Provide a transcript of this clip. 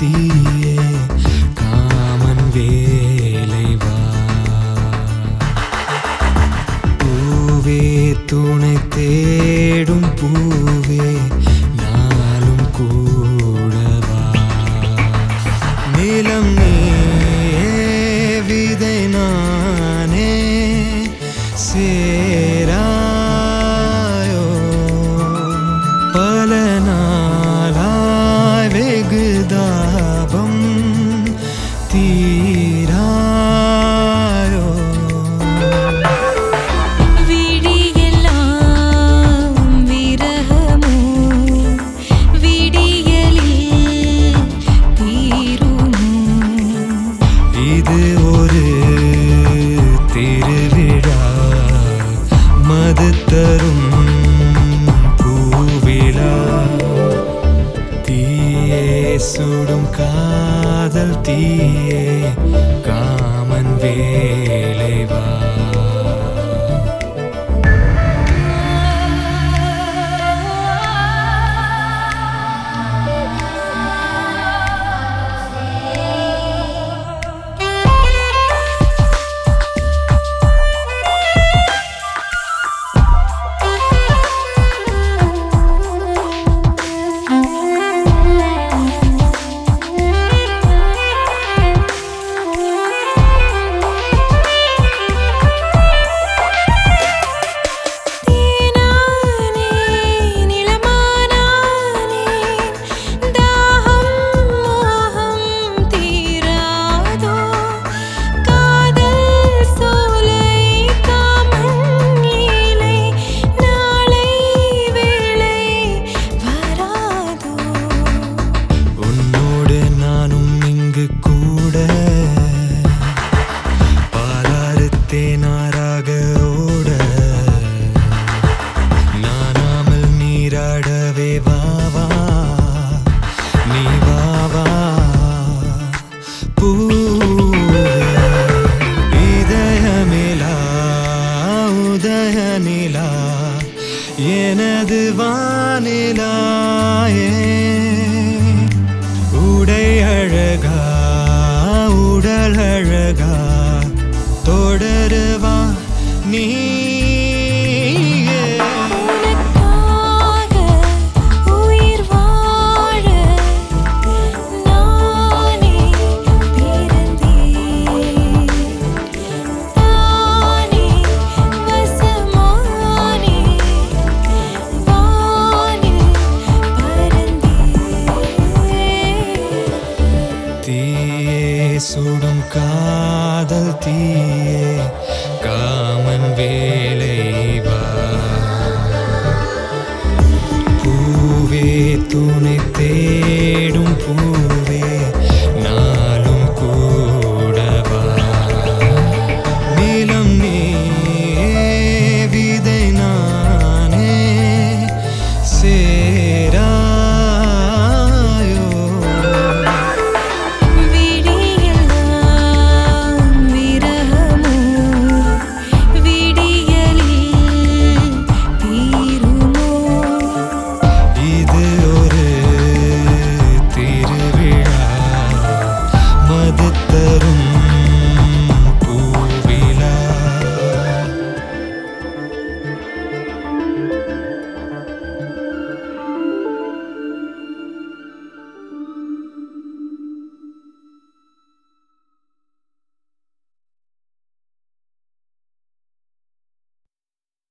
தீயே common வேலை வா பூவே துணை தேடும் பூவே நாளும் கூடவா நிலம் நீயே விதை நானே சேராயோ பல நாளாய் வெகு தாபம் தீராயோ விடியெல்லாம் விரகமோ விடியலில் தீருமோ இது ஒரு திருவிழா மது தரும் பூவிழா தீயே சுடும் காதல் தீயே காமன் வேலை வா தேனானே நிலமானானே தாகம் மோகம் தீராதோ காதல் சோலை காமன் லீலை நாளை வேளை வராதோ உன்னோடு நானும் இங்கு கூட பாலாறு தேனாராக ஓட நானாமல் நீராடவே வாவா நீ வாவா பூவே இதயமிலா உதய நிலா எனது வானிலாயே உடை அழகா உடல் அழகா தொடருவா நீ உனக்காக உயிர் வாழ நானே பிறந்தேன் தானே வசமானே வானில் பறந்தேன் தீயே சுடும் காதல் தீயே காமன் வேலை வா பூவே துணை தேடும் பூவே